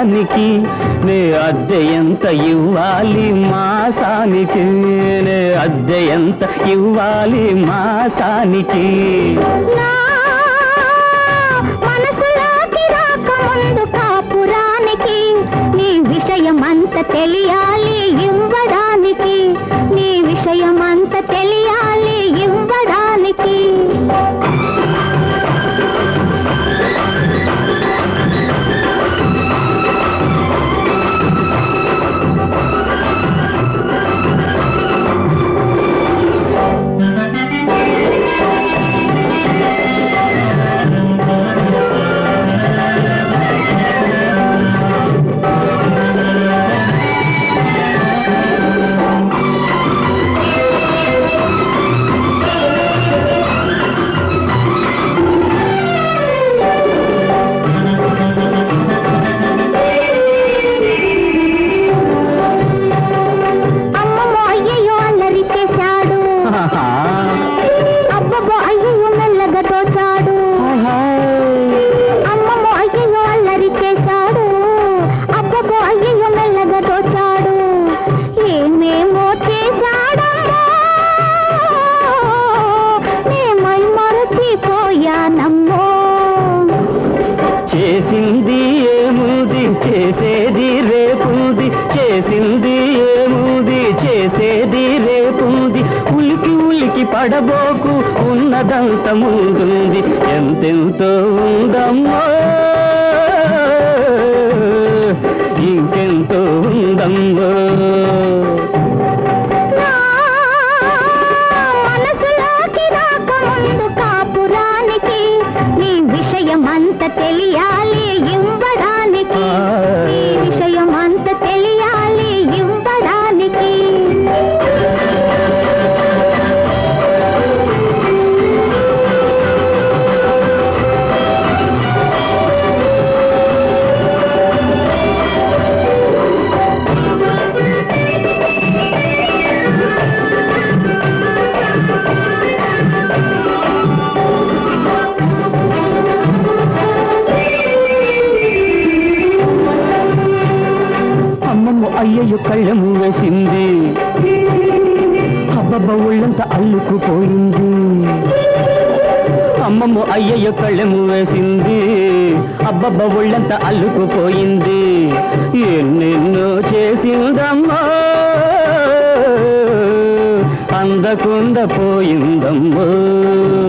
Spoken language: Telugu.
మాసానికి నే అద్దె ఎంత ఇవ్వాలి మాసానికి నే అద్దె ఎంత ఇవ్వాలి మాసానికి నా మనసులోకి రాకముందు కాపురానికి నీ విషయమంత తెలియాలి ఇవ్వడానికి నీ విషయమంత తెలియాలి ఇవ్వడానికి అమ్మమ్మో అయ్యయ్యో అల్లరి చేశాడు ఆహా. అబ్బబ్బో అయ్యయ్యో మెల్లగా తోచాడు ఆహా. అమ్మమ్మో అయ్యయ్యో అల్లరి చేశాడు అబ్బబ్బో అయ్యయ్యో మెల్లగా తోచాడు ఏమేమో చేశాడమ్మో నేమై మరచిపోయానమ్మో చేసింది ఏముంది చేసేది రేపుంది చేసింది ఏముంది చేసేది రేపుంది ఉలికి ఉలికి పడబోకు ఉన్నదంత ముందుంది ఎంతెంతో ఉందమ్మో ఇంకెంతో ఉందమ్మో నా మనసులోకి రాకముందు కాపురానికి నీ విషయమంత తెలియాలి ఇవ్వడానికి నీ విషయమంత తెలియాలి ఇవ్వడానికి అమ్మమ్మ అయ్యయ్య కళ్ళము వేసింది అబ్బబ్బ ఒళ్ళంతా అల్లుకుపోయింది అమ్మమ్మ అయ్యయ్య కళ్ళెము వేసింది అబ్బబ్బ ఒళ్ళంతా అల్లుకుపోయింది ఎన్నెన్నో చేసిందమ్మా అందకుండా పోయిందమ్మో